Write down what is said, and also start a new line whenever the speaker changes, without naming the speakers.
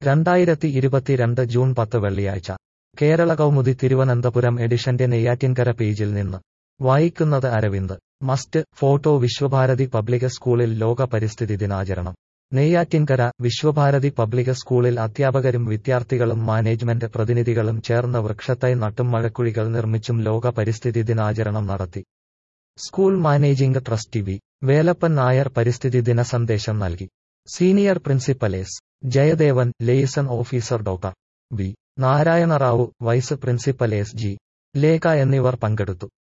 രണ്ടായിരത്തി ഇരുപത്തിരണ്ട് ജൂൺ പത്ത് വെള്ളിയാഴ്ച കേരള കൗമുദി തിരുവനന്തപുരം എഡിഷന്റെ നെയ്യാറ്റിൻകര പേജിൽ നിന്ന് വായിക്കുന്നത് അരവിന്ദ് മസ്റ്റ് ഫോട്ടോ വിശ്വഭാരതി പബ്ലിക് സ്കൂളിൽ ലോക പരിസ്ഥിതി ദിനാചരണം നെയ്യാറ്റിൻകര വിശ്വഭാരതി പബ്ലിക് സ്കൂളിൽ അധ്യാപകരും വിദ്യാർത്ഥികളും മാനേജ്മെന്റ് പ്രതിനിധികളും ചേർന്ന് വൃക്ഷത്തൈ നട്ടും മഴക്കുഴികൾ നിർമ്മിച്ചും ലോക പരിസ്ഥിതി ദിനാചരണം നടത്തി school managing trustee V Velappan Nair പരിസ്ഥിതി ദിന സന്ദേശം നൽകി senior principal S Jayadevan liaison officer doctor V Narayana Rao vice principal S G Lekha എന്നിവർ പങ്കെടുത്തു